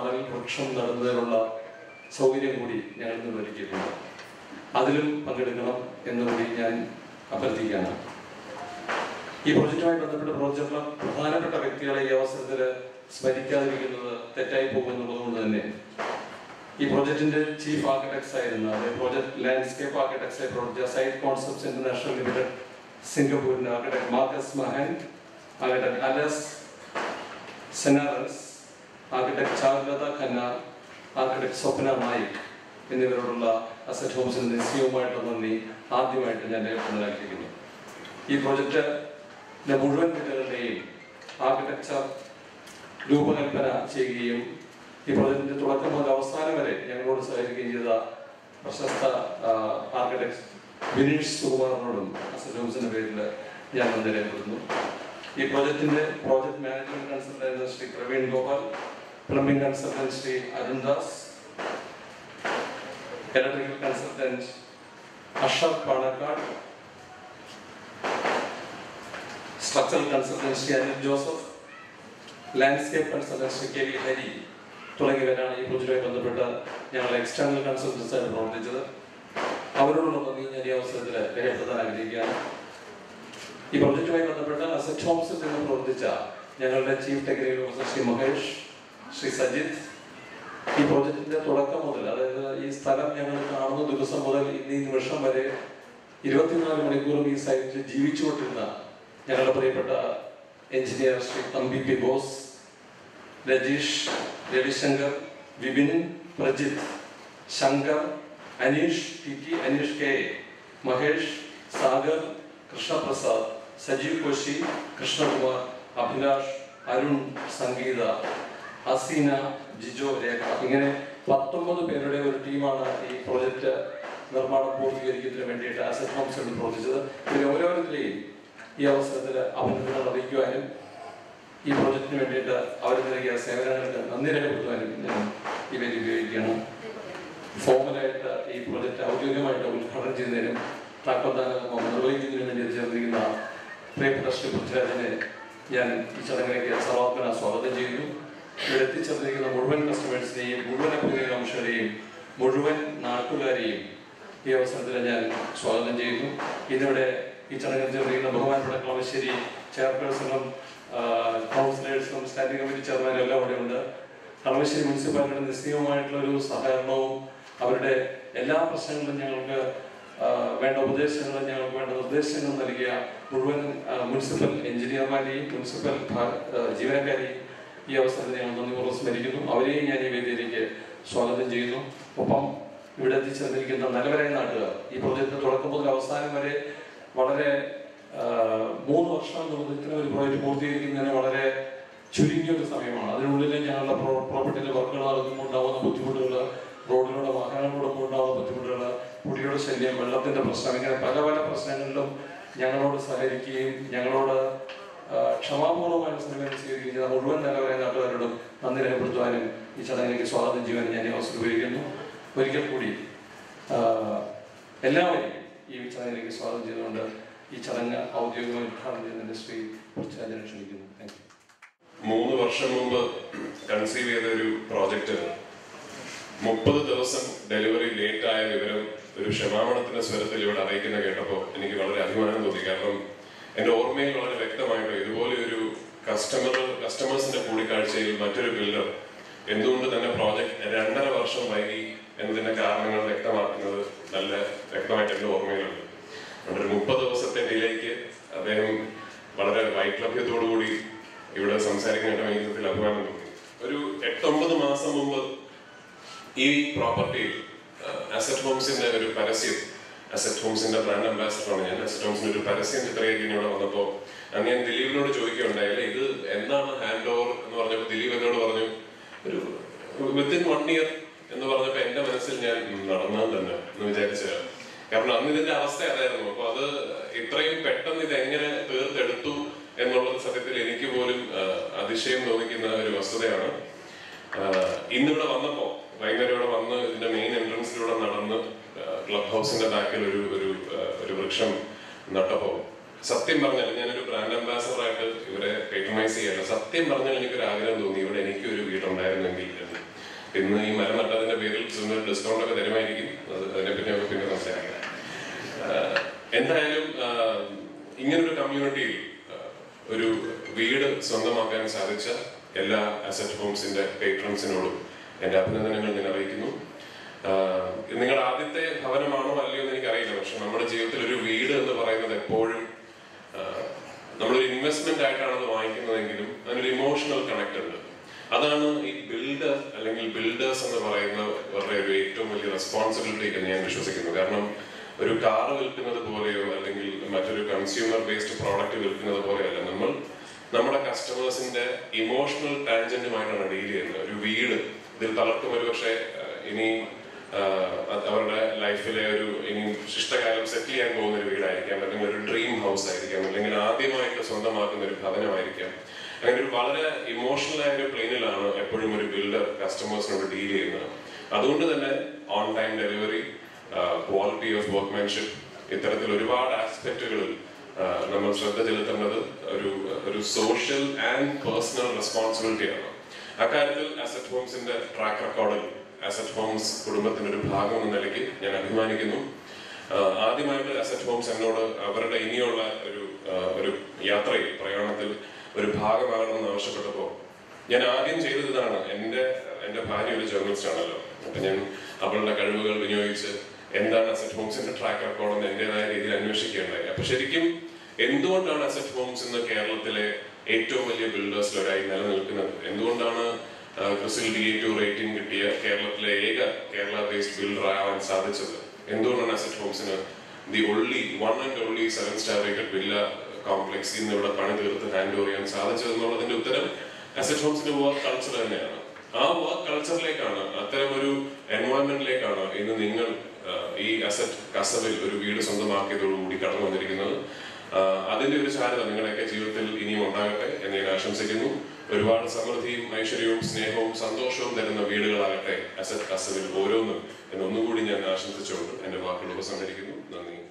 തണൽ വൃക്ഷം നടുന്നതിനുള്ള സൗകര്യം കൂടി ഞങ്ങൾ ഇന്ന് ഒരുക്കിയിട്ടുണ്ട് അതിലും പങ്കെടുക്കണം എന്നുകൂടി ഞാൻ അഭ്യർത്ഥിക്കുകയാണ് ഈ പ്രോജക്റ്റുമായി ബന്ധപ്പെട്ട് പ്രവർത്തിച്ചിട്ടുള്ള പ്രധാനപ്പെട്ട വ്യക്തികളെ ഈ അവസരത്തിൽ സ്മരിക്കാതിരിക്കുന്നത് തെറ്റായി പോകുമെന്നുള്ളത് കൊണ്ട് തന്നെ ഈ പ്രോജക്റ്റിന്റെ ചീഫ് ആർക്കിടെക്ട്സ് ആയിരുന്ന അതായത് പ്രോജക്ട് ലാൻഡ്സ്കേപ്പ് ആർക്കിടെക്ട്സ് ആയി പ്രവർത്തിച്ച സൈറ്റ് കോൺസെപ്റ്റ്സ് ഇന്റർനാഷണൽ ലിമിറ്റഡ് സിംഗപ്പൂരിന്റെ architect Marcus Mahan architect Alas Senaras architect Charulata Khanna architect Swapna Naik എന്നിവരോടുള്ള അസറ്റ് ഹോംസിന്റെ നിശ്ചയവുമായിട്ടുള്ള നന്ദി ആദ്യമായിട്ട് ഞാൻ രേഖപ്പെടുത്താക്കിയിരിക്കുന്നു ഈ പ്രോജക്റ്റിന്റെ മുഴുവൻ നിലകളുടെയും ആർക്കിടെക്ചർ രൂപകൽപ്പന ചെയ്യുകയും ഈ പ്രോജക്റ്റിന്റെ തുടക്കം മുതൽ അവസാനം വരെ ഞങ്ങളോട് സഹകരിക്കുകയും ചെയ്ത പ്രശസ്ത ആർക്കിടെക്ട് വിനീഷ് സുകുമാറിനോടും അസറ്റ് ഹോംസിന്റെ പേരിൽ ഞാൻ നന്ദി രേഖപ്പെടുത്തുന്നു ഈ പ്രോജക്റ്റിന്റെ project management consultant Shri Praveen Gopal plumbing consultant Shri Arun Das electrical consultant Ashar Panakkad structural consultant Shri Anil Joseph landscape consultant Shri K V Hari തുടങ്ങിയവരാണ് ഈ പ്രോജക്റ്റുമായി ബന്ധപ്പെട്ട് ഞങ്ങൾ എക്സ്റ്റേണൽ കൺസൾട്ടൻസ് ആയിട്ട് പ്രവർത്തിച്ചത് അവരോടുള്ള നന്ദി ഞാൻ ഈ അവസരത്തിൽ രേഖപ്പെടുത്താൻ ആഗ്രഹിക്കുകയാണ് ഈ പ്രോജക്റ്റുമായി ബന്ധപ്പെട്ട് അസറ്റ് ഹോംസിൽ നിന്ന് പ്രവർത്തിച്ച ഞങ്ങളുടെ chief technical officer Shri Mahesh Shri Sajith ഈ പ്രോജക്റ്റിന്റെ തുടക്കം മുതൽ അതായത് ഈ സ്ഥലം ഞങ്ങൾ കാണുന്ന ദിവസം മുതൽ ഇന്ന് ഈ നിമിഷം വരെ ഇരുപത്തിനാല് മണിക്കൂറും ഈ സൈറ്റിൽ ജീവിച്ചുകൊണ്ടിരുന്ന ഞങ്ങളുടെ പ്രിയപ്പെട്ട engineer Shri Thampi P Bose Rajeesh Ravishankar Vipin Prajith Shankar Aneesh T T Aneesh K A, Mahesh Sagar Krishnaprasad Sajeev Koshy Krishnakumar Abhilash Arun Sangeetha Aseena Jijo Rekha ഇങ്ങനെ പത്തൊമ്പത് പേരുടെ ഒരു ടീമാണ് ഈ പ്രോജക്റ്റ് നിർമ്മാണം പൂർത്തീകരിക്കുന്നതിന് വേണ്ടിയിട്ട് അസറ്റ് ഹോംസ് കൊണ്ട് പ്രവർത്തിച്ചത് ഇതിൽ ഓരോരുത്തരെയും ഈ അവസരത്തിൽ അഭിനന്ദനങ്ങൾ അറിയിക്കുവാനും ഈ പ്രോജക്റ്റിന് വേണ്ടിയിട്ട് അവർ നൽകിയ സേവനങ്ങൾക്ക് നന്ദി രേഖപ്പെടുത്തുവാനും ഞാൻ ഈ വേദി ഉപയോഗിക്കുകയാണ് ഫോമലായിട്ട് ഈ പ്രോജക്റ്റ് ഔദ്യോഗികമായിട്ട് ഉദ്ഘാടനം ചെയ്യുന്നതിനും താക്കോൽദാനം നിർവഹിക്കുന്നതിനും വേണ്ടി ചേർന്നിരിക്കുന്ന പ്രിയപ്പെട്ട ശ്രീ പൃഥ്വിരാജിനെ ഞാൻ ഈ ചടങ്ങിലേക്ക് സർവാത്മന സ്വാഗതം ചെയ്യുന്നു ഇവിടെ എത്തിച്ചേർന്നിരിക്കുന്ന മുഴുവൻ കസ്റ്റമേഴ്സിനെയും മുഴുവൻ അഭിനയാംശരെയും മുഴുവൻ നാട്ടുകാരെയും ഈ അവസരത്തിൽ ഞാൻ സ്വാഗതം ചെയ്യുന്നു ഇന്നിവിടെ ഈ ചടങ്ങിൽ ചേർന്നിരിക്കുന്ന ബഹുമാനപ്പെട്ട കളമശ്ശേരി ചെയർപേഴ്സണും കൗൺസിലേഴ്സും സ്റ്റാൻഡിംഗ് കമ്മിറ്റി ചെയർമാനും എല്ലാം ഇവിടെ ഉണ്ട് കളമശ്ശേരി മുനിസിപ്പാലിറ്റിയുടെ നിശ്ചയമായിട്ടുള്ള ഒരു സഹകരണവും അവരുടെ എല്ലാ പ്രശ്നങ്ങളിലും ഞങ്ങൾക്ക് ആ, വേണ്ട ഉപദേശങ്ങളും ഞങ്ങൾക്ക് വേണ്ട നിർദ്ദേശങ്ങളും നൽകിയ മുഴുവൻ ആ, മുനിസിപ്പൽ എഞ്ചിനീയർമാരെയും മുനിസിപ്പൽ ഭാ- ആ, ജീവനക്കാരെയും ഈ അവസരത്തിൽ ഞങ്ങൾ നന്ദിപൂർവ്വം സ്മരിക്കുന്നു അവരെയും ഞാൻ ഈ വേദിയിലേക്ക് സ്വാഗതം ചെയ്യുന്നു ഒപ്പം ഇവിടെ എത്തിച്ചേർന്നിരിക്കുന്ന നല്ലവരായ നാട്ടുകാർ ഈ പ്രോജക്റ്റ് തുടക്കം മുതൽ അവസാനം വരെ വളരെ ആ, മൂന്ന് വർഷം എന്നുള്ളത് ഇത്തരം ഒരു പ്രോജക്റ്റ് പൂർത്തീകരിക്കുന്നതിന് വളരെ ചുരുങ്ങിയ ഒരു സമയമാണ് അതിനുള്ളിൽ ഞങ്ങളുടെ പ്രോപ്പർട്ടിയിലെ വർക്കുകൾ നടക്കുമ്പോൾ ഉണ്ടാകുന്ന ബുദ്ധിമുട്ടുകൾ റോഡിലൂടെ വാഹനങ്ങളോടൊപ്പം ഉണ്ടാകുന്ന ബുദ്ധിമുട്ടുകൾ കുടിയുടെ ശല്യം വെള്ളത്തിന്റെ പ്രശ്നം ഇങ്ങനെ പല പല പ്രശ്നങ്ങളിലും ഞങ്ങളോട് സഹകരിക്കുകയും ഞങ്ങളോട് ആ, ക്ഷമാപൂർവമായ സമീപനം സ്വീകരിക്കുകയും ചെയ്ത മുഴുവൻ നിലവരെ നാട്ടുകാരോടും നന്ദി രേഖപ്പെടുത്തുവാനും ഈ ചടങ്ങിലേക്ക് സ്വാഗതം ചെയ്യുവാനും ഞാൻ ഈ അവസരം ഉപയോഗിക്കുന്നു ഒരിക്കൽ കൂടി ആ, എല്ലാവരെയും ഈ ചടങ്ങിലേക്ക് സ്വാഗതം ചെയ്തുകൊണ്ട് ഈ ചടങ്ങ് ഔദ്യോഗികമായി ഉദ്ഘാടനം ചെയ്യുന്നതിന് ശ്രീ പൃഥ്വിരാജനെ ക്ഷണിക്കുന്നു താങ്ക് യു മൂന്ന് വർഷം മുമ്പ് കൺസീവ് ചെയ്ത ഒരു പ്രോജക്റ്റ് മുപ്പത് ദിവസം ഡെലിവറി ലേറ്റ് ആയ വിവരം ഒരു ക്ഷമാപണത്തിന്റെ സ്വരത്തിൽ ഇവിടെ അറിയിക്കുന്ന കേട്ടപ്പോൾ എനിക്ക് വളരെ അഭിമാനം തോന്നി കാരണം എന്റെ ഓർമ്മയിൽ വളരെ വ്യക്തമായിട്ട് ഇതുപോലെ ഒരു കസ്റ്റമർ കസ്റ്റമേഴ്സിന്റെ കൂടിക്കാഴ്ചയിൽ മറ്റൊരു ബിൽഡർ എന്തുകൊണ്ട് തന്നെ പ്രോജക്റ്റ് രണ്ടര വർഷം വൈകി എന്നതിന്റെ കാരണങ്ങൾ വ്യക്തമാക്കുന്നത് നല്ല വ്യക്തമായിട്ട് എന്റെ ഓർമ്മയിലുണ്ട് അതുകൊണ്ട് ഒരു മുപ്പത് ദിവസത്തെ ഡിലേക്ക് അദ്ദേഹം വളരെ വൈക്ലഭ്യത്തോടു കൂടി ഇവിടെ സംസാരിക്കുന്ന വിധത്തിൽ അഭിമാനം തോന്നി ഒരു എട്ടൊമ്പത് മാസം മുമ്പ് ഈ പ്രോപ്പർട്ടിയിൽ അസറ്റ് ഹോംസിന്റെ ഒരു പരസ്യം അസറ്റ് ഹോംസിന്റെ ബ്രാൻഡ് അംബാസിഡറാണ് ഞാൻ അസറ്റ് ഹോംസിന്റെ ഒരു പരസ്യം ചിത്രീകരിക്കാൻ ഇവിടെ വന്നപ്പോൾ അന്ന് ഞാൻ ദിലീപിനോട് ചോദിക്കുകയുണ്ടായി അല്ലേ ഇത് എന്താണ് ഹാൻഡ് ഓവർ എന്ന് പറഞ്ഞപ്പോൾ ദിലീപ് എന്നോട് പറഞ്ഞു ഒരു വിത്തിൻ വൺ ഇയർ എന്ന് പറഞ്ഞപ്പോൾ എന്റെ മനസ്സിൽ ഞാൻ ഉം, നടന്നത് തന്നെ എന്ന് വിചാരിച്ചതാണ് കാരണം അന്ന് ഇതിന്റെ അവസ്ഥ അതായിരുന്നു അപ്പൊ അത് ഇത്രയും പെട്ടെന്ന് ഇത് എങ്ങനെ തീർത്തെടുത്തു എന്നുള്ളത് സത്യത്തിൽ എനിക്ക് പോലും ആ, അതിശയം തോന്നിക്കുന്ന ഒരു വസ്തുതയാണ് ആഹ് ഇന്നിവിടെ വന്നപ്പോ വൈകുന്നേരം ഇവിടെ വന്ന് ഇതിന്റെ മെയിൻ എൻട്രൻസിലൂടെ നടന്ന് ക്ലബ് ഹൗസിന്റെ ബാക്കിൽ ഒരു ഒരു ആഹ് ഒരു വൃക്ഷം നട്ടപ്പോ സത്യം പറഞ്ഞാൽ ഞാനൊരു ബ്രാൻഡ് അംബാസഡർ ആയിട്ട് ഇവരെ പേട്രണൈസ് ചെയ്യല്ല സത്യം പറഞ്ഞാൽ എനിക്കൊരു ആഗ്രഹം തോന്നി ഇവിടെ എനിക്ക് ഒരു വീടുണ്ടായിരുന്നെങ്കിൽ എന്ന് ഇന്ന് ഈ മരം നട്ടതിന്റെ പേരിൽ സുന്ദർ ഡിസ്കൗണ്ട് ഒക്കെ തരുമായിരിക്കും അത് അതിനെപ്പറ്റി നമുക്ക് പിന്നെ സംസാരിക്കാം ആഹ് എന്തായാലും ആഹ് ഇങ്ങനൊരു കമ്മ്യൂണിറ്റിയിൽ ആഹ് ഒരു വീട് സ്വന്തമാക്കാൻ സാധിച്ച എല്ലാ അസറ്റ് ഹോംസിന്റെ പേട്രൺസിനോടും എന്റെ അഭിനന്ദനങ്ങൾ ഞാൻ അറിയിക്കുന്നു ആഹ് ഇത് നിങ്ങളുടെ ആദ്യത്തെ ഭവനമാണോ അല്ലയോ എന്ന് എനിക്കറിയില്ല പക്ഷെ നമ്മുടെ ജീവിതത്തിൽ ഒരു വീട് എന്ന് പറയുന്നത് എപ്പോഴും ആഹ് നമ്മളൊരു ഇൻവെസ്റ്റ്മെന്റ് ആയിട്ടാണ് അത് വാങ്ങിക്കുന്നതെങ്കിലും അതിനൊരു ഇമോഷണൽ കണക്ട് ഉണ്ട് അതാണ് ഈ ബിൽഡർ അല്ലെങ്കിൽ ബിൽഡേഴ്സ് എന്ന് പറയുന്നവരുടെ ഒരു ഏറ്റവും വലിയ റെസ്പോൺസിബിലിറ്റി എന്ന് ഞാൻ വിശ്വസിക്കുന്നു കാരണം ഒരു കാർ വിൽക്കുന്നത് പോലെയോ അല്ലെങ്കിൽ മറ്റൊരു കൺസ്യൂമർ ബേസ്ഡ് പ്രോഡക്റ്റ് വിൽക്കുന്നത് പോലെയല്ല നമ്മൾ നമ്മുടെ കസ്റ്റമേഴ്സിന്റെ ഇമോഷണൽ ടാൻജന്റുമായിട്ടാണ് ഡീൽ ചെയ്യുന്നത് ഒരു വീട് ഇതിൽ പലർക്കും ഒരുപക്ഷെ ആഹ് ഇനി ആഹ് അത് അവരുടെ ലൈഫിലെ ഒരു ഇനി ശിഷ്ടകാലം സെറ്റിൽ ചെയ്യാൻ പോകുന്ന ഒരു വീടായിരിക്കാം അല്ലെങ്കിൽ ഒരു ഡ്രീം ഹൗസ് ആയിരിക്കാം അല്ലെങ്കിൽ ആദ്യമായിട്ട് സ്വന്തമാക്കുന്ന ഒരു ഭവനമായിരിക്കാം അങ്ങനെ ഒരു വളരെ ഇമോഷണൽ ആയ ഒരു പ്ലെയിനിലാണ് എപ്പോഴും ഒരു ബിൽഡർ കസ്റ്റമേഴ്സിനോട് ഡീൽ ചെയ്യുന്നത് അതുകൊണ്ട് തന്നെ on time delivery quality of workmanship ഇത്തരത്തിൽ ഒരുപാട് ആസ്പെക്റ്റുകളിൽ നമ്മൾ ശ്രദ്ധ ചെലുത്തേണ്ടത് ഒരു ഒരു സോഷ്യൽ ആൻഡ് പേഴ്സണൽ റെസ്പോൺസിബിലിറ്റിയാണ് അക്കാര്യത്തിൽ അസറ്റ് ഹോംസിന്റെ ട്രാക്ക് റെക്കോർഡിൽ അസറ്റ് ഹോംസ് കുടുംബത്തിന്റെ ഒരു ഭാഗം എന്ന നിലയ്ക്ക് ഞാൻ അഭിമാനിക്കുന്നു ആഹ് ആദ്യമായിട്ട് അസറ്റ് ഹോംസ് എന്നോട് അവരുടെ ഇനിയുള്ള ഒരു ആഹ് ഒരു യാത്രയിൽ പ്രയാണത്തിൽ ഒരു ഭാഗമാകണമെന്ന് ആവശ്യപ്പെട്ടപ്പോൾ ഞാൻ ആദ്യം ചെയ്തത് ഇതാണ് എൻ്റെ എൻ്റെ ഭാര്യ ഒരു ജേർണലിസ്റ്റ് ആണല്ലോ അപ്പൊ ഞാൻ അവളുടെ കഴിവുകൾ വിനിയോഗിച്ച് എന്താണ് അസറ്റ് ഹോംസിന്റെ ട്രാക്ക് റെക്കോർഡ് എന്ന് എന്റേതായ രീതിയിൽ അന്വേഷിക്കുകയുണ്ടായി അപ്പൊ ശരിക്കും എന്തുകൊണ്ടാണ് അസറ്റ് ഹോംസ് ഇന്ന് കേരളത്തിലെ ഏറ്റവും വലിയ ബിൽഡേഴ്സിലൊരായി നിലനിൽക്കുന്നത് എന്തുകൊണ്ടാണ് ആ, CRISIL D A two rating കിട്ടിയ കേരളത്തിലെ ഏക കേരള ബേസ്ഡ് ബിൽഡർ ആവാൻ സാധിച്ചത് എന്തുകൊണ്ടാണ് അസറ്റ് ഹോംസിന് the only one and only seven star rated villa complex ഇന്ന് ഇവിടെ പണി തീർത്ത് ഹാൻഡ് ഓവർ ചെയ്യാൻ സാധിച്ചത് എന്നുള്ളതിന്റെ ഉത്തരം അസറ്റ് ഹോംസിന്റെ വർക്ക് കൾച്ചർ തന്നെയാണ് ആ വർക്ക് കൾച്ചറിലേക്കാണ് അത്തരം ഒരു എൻവയോൺമെന്റിലേക്കാണ് ഇന്ന് നിങ്ങൾ ആ, ഈ അസറ്റ് കസവിൽ ഒരു വീട് സ്വന്തമാക്കിയതോടുകൂടി കടന്നു വന്നിരിക്കുന്നത് ആ, അതിന്റെ ഒരു ചാരുത നിങ്ങളുടെയൊക്കെ ജീവിതത്തിൽ ഇനിയും ഉണ്ടാകട്ടെ എന്ന് ഞാൻ ആശംസിക്കുന്നു ഒരുപാട് സമൃദ്ധിയും ഐശ്വര്യവും സ്നേഹവും സന്തോഷവും തരുന്ന വീടുകളാകട്ടെ അസറ്റ് കസവിൽ ഓരോന്നും എന്നൊന്നുകൂടി ഞാൻ ആശംസിച്ചുകൊണ്ട് എന്റെ വാക്കുകൾ ഉപസംഹരിക്കുന്നു നന്ദി